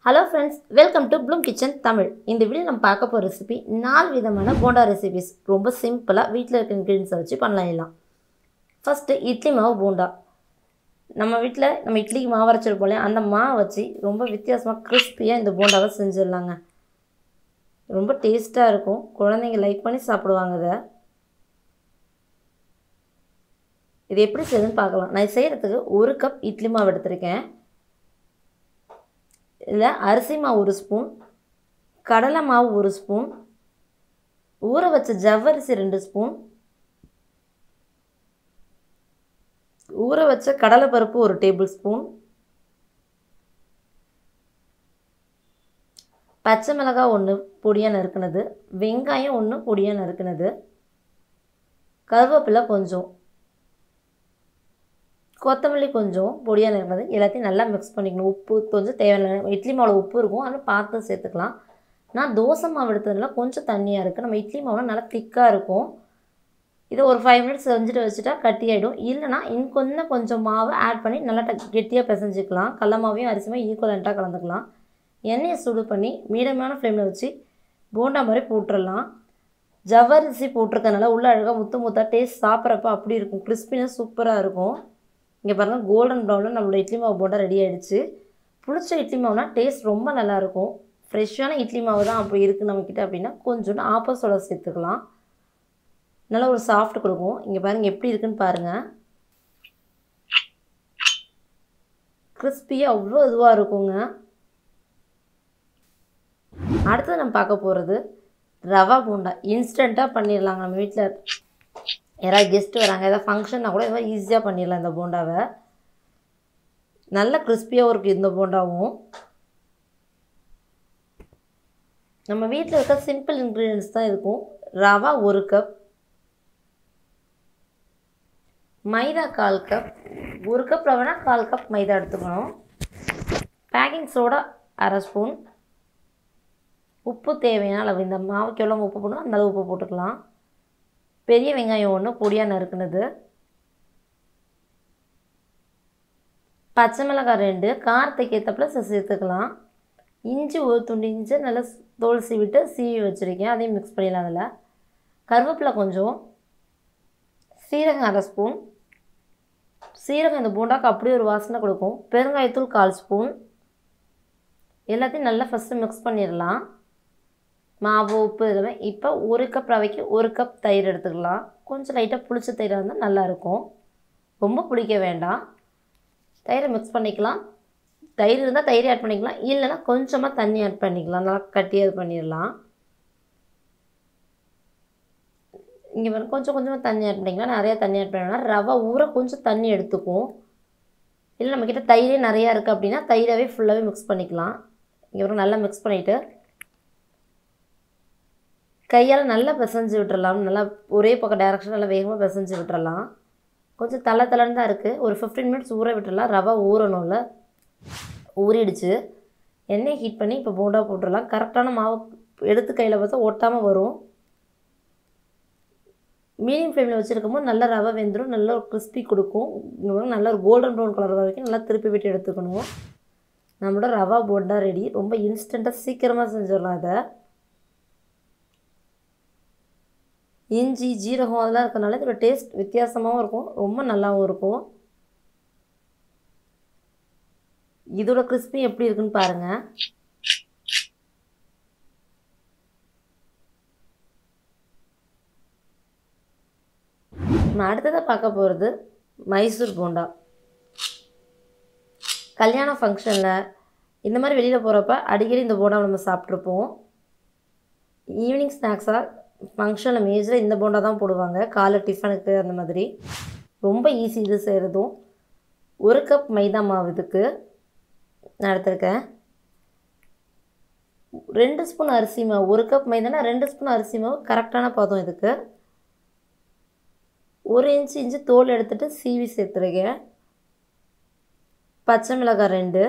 hello friends welcome to bloom kitchen Tamil இந்த video நம்ம பார்க்க போகிற ரெசிபி நாலு விதமான போண்டா ரெசிபிஸ் ரொம்ப சிம்பிளாக வீட்டில் இருக்க இன்க்ரீடியன்ஸை வச்சு பண்ணலாம் எல்லாம் ஃபஸ்ட்டு இட்லி மாவு போண்டா நம்ம வீட்டில் நம்ம இட்லிக்கு மாவு அரைச்சிருப்போம் இல்லையா அந்த மாவை வச்சு ரொம்ப வித்தியாசமாக கிறிஸ்பியாக இந்த போண்டாவை செஞ்சிடலாங்க ரொம்ப டேஸ்ட்டாக இருக்கும் குழந்தைங்க லைக் பண்ணி சாப்பிடுவாங்க இதை இது எப்படி செய்யுதுன்னு பார்க்கலாம் நான் செய்கிறதுக்கு ஒரு கப் இட்லி மாவு எடுத்திருக்கேன் இதில் அரிசி மாவு ஒரு ஸ்பூன் கடலை மாவு ஒரு ஸ்பூன் ஊற வச்ச ஜவ்வரிசி ரெண்டு ஸ்பூன் ஊற வச்ச கடலைப்பருப்பு ஒரு டேபிள் ஸ்பூன் பச்சை மிளகாய் ஒன்று பொடியாக நறுக்குனது வெங்காயம் ஒன்று பொடியாக நறுக்குனது கருவேப்பிலை கொஞ்சம் கொத்தமல்லி கொஞ்சம் பொடியாக நறுக்கிறது எல்லாத்தையும் நல்லா மிக்ஸ் பண்ணிக்கணும் உப்பு கொஞ்சம் தேவையான இட்லி மாவில் உப்பு இருக்கும் ஆனால் பார்த்து சேர்த்துக்கலாம் நான் தோசை மாவு எடுத்ததுனால கொஞ்சம் தண்ணியாக இருக்குது நம்ம இட்லி மாவுலாம் நல்லா திக்காக இருக்கும் இதை ஒரு ஃபைவ் மினிட்ஸ் செஞ்சுட்டு வச்சுட்டா கட்டி ஆகிடும் இல்லைனா இன்னும் கொஞ்சம் கொஞ்சம் மாவு ஆட் பண்ணி நல்லா கெட்டியாக பிசைஞ்சிக்கலாம் கடல மாவையும் அரிசி மாவும் ஈக்குவலண்ட்டாக கலந்துக்கலாம் எண்ணெயை சுடு பண்ணி மீடியமான ஃப்ளேமில் வச்சு போண்டா மாதிரி போட்டுடலாம் ஜவ்வரிசி போட்டிருக்கனால உள்ள அழகாக முத்து முத்தாக டேஸ்ட் சாப்பிட்றப்ப அப்படி இருக்கும் கிறிஸ்பினஸ் சூப்பராக இருக்கும் இங்கே பாருங்கள் கோல்டன் ப்ரௌனில் நம்மளோட இட்லி மாவு போட்டால் ரெடி ஆகிடுச்சு புளிச்ச இட்லி மாவுனா டேஸ்ட் ரொம்ப நல்லாயிருக்கும் ஃப்ரெஷ்ஷான இட்லி மாவு தான் அப்படி இருக்குது நம்மக்கிட்ட அப்படின்னா கொஞ்சோண்டு ஆப்போசோட சேர்த்துக்கலாம் நல்லா ஒரு சாஃப்ட் கொடுக்கும் இங்கே பாருங்கள் எப்படி இருக்குன்னு பாருங்கள் கிறிஸ்பியாக அவ்வளோ இதுவாக இருக்குங்க அடுத்தது நம்ம பார்க்க போகிறது ரவா போண்டா இன்ஸ்டண்ட்டாக பண்ணிடலாங்க நம்ம வீட்டில் யாராவது கெஸ்ட்டு வராங்க ஏதாவது ஃபங்க்ஷன்னா கூட ஏதாவது ஈஸியாக பண்ணிடலாம் இந்த போண்டாவை நல்ல கிறிஸ்பியாகவும் இருக்குது இந்த போண்டாவும் நம்ம வீட்டில் இருக்க சிம்பிள் இன்க்ரீடியன்ஸ் தான் இருக்கும் ரவா ஒரு கப் மைதா கால் கப் ஒரு கப் ரவைனா கால் கப் மைதா எடுத்துக்கணும் பேக்கிங் சோடா அரை ஸ்பூன் உப்பு தேவையான அளவு இந்த மாவுக்கு எவ்வளோ உப்பு போடணும் அந்த அளவு உப்பு போட்டுக்கலாம் பெரிய வெங்காயம் ஒன்று பொடியாக நறுக்குனது பச்சை மிளகாய் ரெண்டு காரத்துக்கு ஏற்றப்பில் சேர்த்துக்கலாம் இஞ்சி ஒரு துண்டு இஞ்சி நல்லா தோல் சீவிட்டு சீவி வச்சுருக்கேன் அதையும் மிக்ஸ் பண்ணிடலாம் அதில் கருவேப்பிலை கொஞ்சம் சீரகம் அரை ஸ்பூன் சீரகம் இந்த போண்டாக்கு அப்படியே ஒரு வாசனை கொடுக்கும் பெருங்காயத்தூள் கால் ஸ்பூன் எல்லாத்தையும் நல்லா ஃபஸ்ட்டு மிக்ஸ் பண்ணிடலாம் மாவு உப்பு எல்லாமே இப்போ ஒரு கப் ரவைக்கு ஒரு கப் தயிர் எடுத்துக்கலாம் கொஞ்சம் லைட்டாக புளிச்ச தயிராக இருந்தால் நல்லாயிருக்கும் ரொம்ப புளிக்க வேண்டாம் தயிரை மிக்ஸ் பண்ணிக்கலாம் தயிர் இருந்தால் தயிர் ஆட் பண்ணிக்கலாம் இல்லைன்னா கொஞ்சமாக தண்ணி ஆட் பண்ணிக்கலாம் நல்லா கட்டி அது பண்ணிடலாம் இங்கே வந்து கொஞ்சம் கொஞ்சமாக தண்ணி ஆட் பண்ணிக்கலாம் நிறையா தண்ணி ஆட் பண்ணலாம் ரவை ஊற கொஞ்சம் தண்ணி எடுத்துக்கும் இல்லை நம்மக்கிட்ட தயிரே நிறையா இருக்குது அப்படின்னா தயிராகவே ஃபுல்லாகவே மிக்ஸ் பண்ணிக்கலாம் இங்கே வரும் நல்லா மிக்ஸ் பண்ணிவிட்டு கையால் நல்லா பிசைஞ்சு விட்டுறலாம் நல்லா ஒரே பக்கம் டைரக்ஷன் நல்லா வேகமாக பிசைஞ்சு விட்டுறலாம் கொஞ்சம் தலை தலைன்னு தான் இருக்குது ஒரு ஃபிஃப்டீன் மினிட்ஸ் ஊற விட்டுறலாம் ரவா ஊறணும்ல ஊறிடுச்சு எண்ணெய் ஹீட் பண்ணி இப்போ போண்டா போட்டுடலாம் கரெக்டான மாவு எடுத்து கையில் பார்த்தா ஒட்டாமல் வரும் மீடியம் ஃப்ளேமில் வச்சுருக்கும் போது நல்லா ரவை வெந்துடும் நல்ல ஒரு கிறிஸ்பி கொடுக்கும் இங்கே நல்ல ஒரு கோல்டன் ப்ரௌன் கலர் வரைக்கும் நல்லா திருப்பி விட்டு எடுத்துக்கணும் நம்மளோட ரவா போண்டா ரெடி ரொம்ப இன்ஸ்டண்ட்டாக சீக்கிரமாக செஞ்சிடலாம் அதை இஞ்சி ஜீரகம் அதெல்லாம் இருக்கனால இதோட டேஸ்ட் வித்தியாசமாகவும் இருக்கும் ரொம்ப நல்லாவும் இருக்கும் இதோட கிறிஸ்பி எப்படி இருக்குன்னு பாருங்கள் நம்ம அடுத்ததாக பார்க்க போகிறது மைசூர் போண்டா கல்யாண ஃபங்க்ஷனில் இந்த மாதிரி வெளியில் போகிறப்ப அடிக்கடி இந்த போண்டா நம்ம சாப்பிட்ருப்போம் ஈவினிங் ஸ்நாக்ஸாக ஃபங்க்ஷனில் மேஜராக இந்த போண்டா தான் போடுவாங்க காலை டிஃபனுக்கு அந்த மாதிரி ரொம்ப ஈஸி இது செய்கிறதும் ஒரு கப் மைதா மாவு இதுக்கு நான் எடுத்திருக்கேன் ரெண்டு ஸ்பூன் அரிசி மாவு ஒரு கப் மைதானா ரெண்டு ஸ்பூன் அரிசி மாவு கரெக்டான பதம் இதுக்கு ஒரு இன்ச்சு இன்ச்சு தோல் எடுத்துகிட்டு சீவி சேர்த்துருக்கேன் பச்சை மிளகாய் ரெண்டு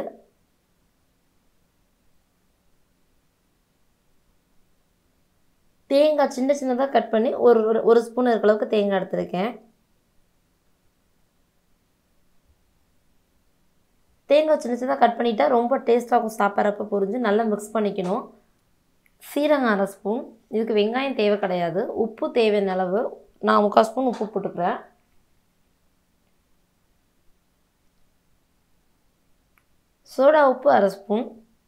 தேங்காய் சின்ன சின்னதாக கட் பண்ணி ஒரு ஒரு ஸ்பூன் இருக்க அளவுக்கு தேங்காய் எடுத்துருக்கேன் தேங்காய் சின்ன சின்னதாக கட் பண்ணிட்டா ரொம்ப டேஸ்ட்டாக இருக்கும் சாப்பிட்றப்ப புரிஞ்சு நல்லா மிக்ஸ் பண்ணிக்கணும் சீரகம் அரை ஸ்பூன் இதுக்கு வெங்காயம் தேவை கிடையாது உப்பு தேவையான அளவு நான் முக்கால் ஸ்பூன் உப்பு போட்டுக்கிறேன் சோடா உப்பு அரை ஸ்பூன்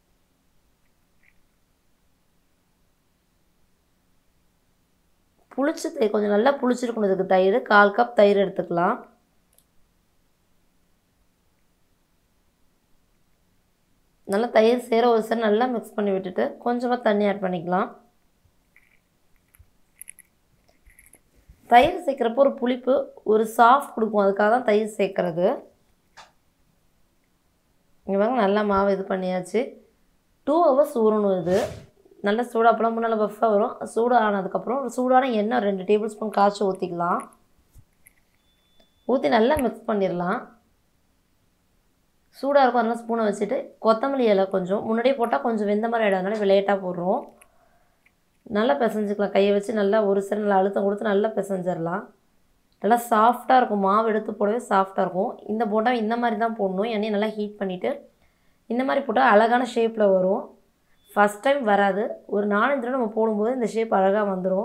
புளிச்ச தயிர் கொஞ்சம் நல்லா புளிச்சிருக்கணும் இதுக்கு தயிர் கால் கப் தயிர் எடுத்துக்கலாம் நல்லா தயிர் சேர ஒரு சார் நல்லா மிக்ஸ் பண்ணி விட்டுட்டு கொஞ்சமாக தண்ணி ஆட் பண்ணிக்கலாம் தயிர் சேர்க்குறப்போ ஒரு புளிப்பு ஒரு சாஃப்ட் கொடுக்கும் அதுக்காக தான் தயிர் சேர்க்குறது இங்கே பாருங்க நல்லா மாவு இது பண்ணியாச்சு டூ ஹவர்ஸ் ஊறணும் இது நல்லா சூடாக அப்போலாம் முன்னால் பஃபாக வரும் சூடு ஆனதுக்கப்புறம் ஒரு சூடான எண்ணெய் ரெண்டு டேபிள் ஸ்பூன் காய்ச்சி ஊற்றிக்கலாம் ஊற்றி நல்லா மிக்ஸ் பண்ணிடலாம் சூடாக இருக்கும் அதனால் ஸ்பூனை வச்சுட்டு கொத்தமல்லி இலை கொஞ்சம் முன்னாடியே போட்டால் கொஞ்சம் வெந்த மாதிரி ஆகிடும் அதனால லேட்டாக போடுறோம் நல்லா பிசைஞ்சிக்கலாம் கையை வச்சு நல்லா ஒரு சில நல்லா அழுத்தம் கொடுத்து நல்லா பிசைஞ்சிடலாம் நல்லா சாஃப்டாக இருக்கும் மாவு எடுத்து போடவே சாஃப்டாக இருக்கும் இந்த போட்டா இந்த மாதிரி தான் போடணும் எண்ணெயை நல்லா ஹீட் பண்ணிவிட்டு இந்த மாதிரி போட்டால் அழகான ஷேப்பில் வரும் ஃபஸ்ட் டைம் வராது ஒரு நாலஞ்சு தடவை நம்ம போடும்போது இந்த ஷேப் அழகாக வந்துடும்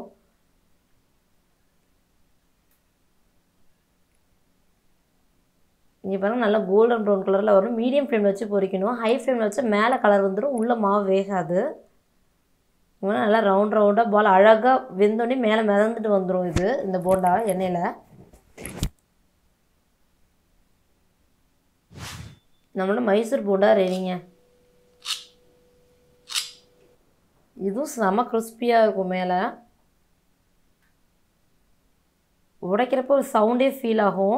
இங்கே பாருங்கள் நல்லா கோல்டன் ப்ரௌன் கலரில் வரும் மீடியம் ஃப்ளேமில் வச்சு பொரிக்கணும் ஹை ஃப்ளேமில் வச்சு மேலே கலர் வந்துடும் உள்ளே மாவு வேகாது இங்கே நல்லா ரவுண்ட் ரவுண்டாக பால் அழகாக வெந்தோடனே மேலே மிதந்துட்டு வந்துடும் இது இந்த போண்டா எண்ணெயில் நம்மளோட மைசூர் போண்டா ரெடிங்க இதுவும் செம கிறிஸ்பியாக இருக்கும் மேலே உடைக்கிறப்போ ஒரு சவுண்டே ஃபீல் ஆகும்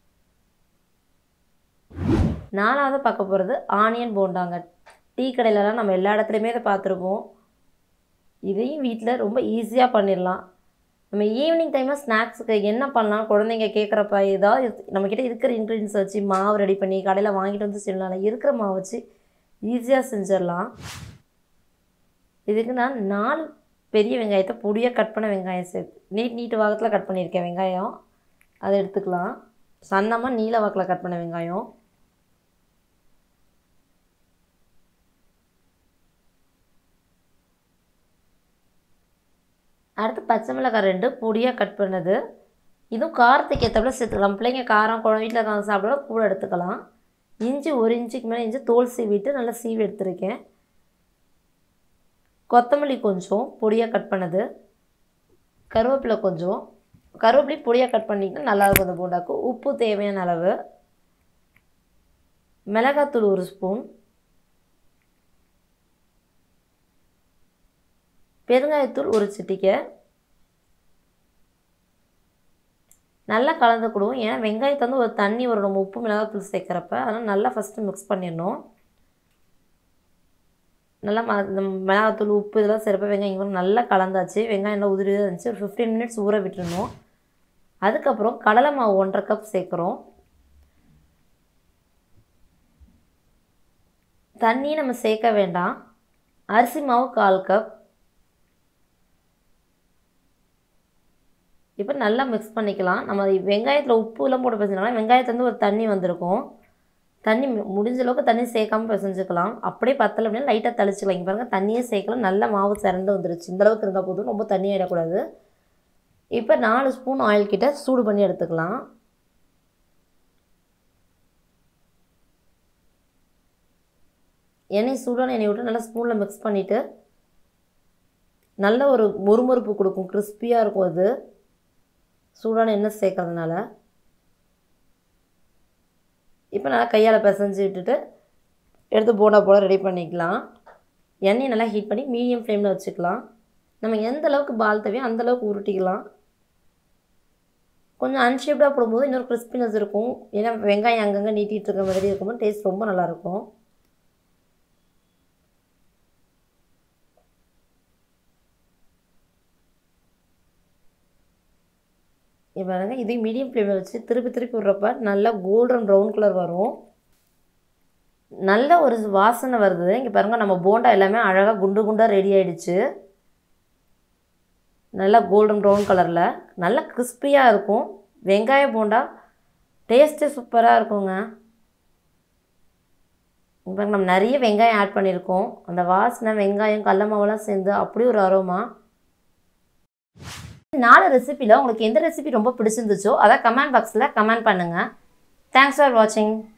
நாலாவது பார்க்க போகிறது ஆனியன் போண்டாங்க டீ கடையிலலாம் நம்ம எல்லா இடத்துலையுமே இதை பார்த்துருப்போம் இதையும் வீட்டில் ரொம்ப ஈஸியாக பண்ணிடலாம் நம்ம ஈவினிங் டைமில் ஸ்நாக்ஸுக்கு என்ன பண்ணலாம் குழந்தைங்க கேட்குறப்ப ஏதாவது நம்மக்கிட்ட இருக்கிற இன்க்ரீடியன்ஸ் வச்சு மாவு ரெடி பண்ணி கடையில் வாங்கிட்டு வந்து செய்யலாம் இருக்கிற மாவு வச்சு ஈஸியாக செஞ்சிடலாம் இதுக்கு நான் நாலு பெரிய வெங்காயத்தை பொடியாக கட் பண்ண வெங்காயம் சேர்த்து நீட் நீட்டு வாக்கத்தில் கட் பண்ணியிருக்கேன் வெங்காயம் அதை எடுத்துக்கலாம் சன்னமாக நீல வாக்கில் கட் பண்ண வெங்காயம் அடுத்து பச்சை மிளகாய் ரெண்டு பொடியாக கட் பண்ணது இதுவும் காரத்துக்கு ஏற்றப்பல சேர்த்துக்கலாம் பிள்ளைங்க காரம் குழம்பு வீட்டில் இருக்காங்க சாப்பிட கூட எடுத்துக்கலாம் இஞ்சி ஒரு இன்ச்சுக்கு மேலே இஞ்சி தோல் சீவிட்டு நல்லா சீவி எடுத்திருக்கேன் கொத்தமல்லி கொஞ்சம் பொடியாக கட் பண்ணது கருவேப்பிலை கொஞ்சம் கருவேப்பிலை பொடியாக கட் பண்ணிக்கிட்டு நல்லாயிருக்கும் அந்த போண்டாக்கு உப்பு தேவையான அளவு மிளகாத்தூள் ஒரு ஸ்பூன் பெருங்காயத்தூள் ஒரு சிட்டிக்கை நல்லா கலந்துக்கிடுவோம் ஏன்னா வெங்காயத்தை வந்து ஒரு தண்ணி வரும் நம்ம உப்பு மிளகாத்தூள் சேர்க்குறப்ப அதனால் நல்லா ஃபஸ்ட்டு மிக்ஸ் பண்ணிடணும் நல்லா ம இந்த மிளகாத்தூள் உப்பு இதெல்லாம் சேர்ப்ப வெங்காயம் கூட நல்லா கலந்தாச்சு வெங்காயம் நல்லா உதிரி இருந்துச்சு ஒரு ஃபிஃப்டீன் மினிட்ஸ் ஊற விட்டுருணும் அதுக்கப்புறம் கடலை மாவு ஒன்றரை கப் சேர்க்குறோம் தண்ணி நம்ம சேர்க்க வேண்டாம் அரிசி மாவு கால் கப் இப்போ நல்லா மிக்ஸ் பண்ணிக்கலாம் நம்ம வெங்காயத்தில் உப்புலாம் போட்டு பிசைஞ்சோம்னா வெங்காயத்துலேருந்து ஒரு தண்ணி வந்திருக்கும் தண்ணி மு- முடிஞ்ச அளவுக்கு தண்ணி சேர்க்காம பிசைஞ்சுக்கலாம் அப்படியே பத்தலை அப்படின்னா லைட்டாக தெளிச்சுக்கலாம் இங்கே பாருங்கள் தண்ணியே சேர்க்கலாம் நல்லா மாவு திரண்டு வந்துருச்சு இந்த அளவுக்கு இருந்தால் போதும் ரொம்ப தண்ணி ஆகிடக்கூடாது இப்போ நாலு ஸ்பூன் ஆயில் கிட்ட சூடு பண்ணி எடுத்துக்கலாம் எண்ணெய் சூடான எண்ணெய் விட்டு நல்லா ஸ்பூனில் மிக்ஸ் பண்ணிவிட்டு நல்ல ஒரு மொறுமொறுப்பு கொடுக்கும் கிறிஸ்பியாக இருக்கும் அது சூடான எண்ணெய் சேர்க்கறதுனால இப்போ நல்லா கையால் பிசைஞ்சு விட்டுட்டு எடுத்து போண்டா போட ரெடி பண்ணிக்கலாம் எண்ணெயை நல்லா ஹீட் பண்ணி மீடியம் ஃப்ளேமில் வச்சுக்கலாம் நம்ம எந்த அளவுக்கு பால் தேவையோ அந்த அளவுக்கு உருட்டிக்கலாம் கொஞ்சம் அன்ஷேப்டாக போடும்போது இன்னொரு கிறிஸ்பினஸ் இருக்கும் ஏன்னா வெங்காயம் அங்கங்கே நீட்டிகிட்டு இருக்கிற மாதிரி இருக்கும்போது டேஸ்ட் ரொம்ப நல்லாயிருக்கும் இப்போ பாருங்க இதையும் மீடியம் ஃப்ளேமில் வச்சு திருப்பி திருப்பி விட்றப்ப நல்லா கோல்டன் ப்ரௌன் கலர் வரும் நல்ல ஒரு வாசனை வருது இங்கே பாருங்கள் நம்ம போண்டா எல்லாமே அழகாக குண்டு குண்டாக ரெடி ஆயிடுச்சு நல்லா கோல்டன் ப்ரௌன் கலரில் நல்லா கிறிஸ்பியாக இருக்கும் வெங்காய போண்டா டேஸ்ட்டே சூப்பராக இருக்குங்க இப்போ நம்ம நிறைய வெங்காயம் ஆட் பண்ணியிருக்கோம் அந்த வாசனை வெங்காயம் கடல மாவெல்லாம் சேர்ந்து அப்படி ஒரு அரோமா நாலு ரெசிபியில் உங்களுக்கு எந்த ரெசிபி ரொம்ப பிடிச்சிருந்துச்சோ அதை கமெண்ட் பாக்ஸில் கமெண்ட் பண்ணுங்கள் தேங்க்ஸ் ஃபார் வாட்சிங்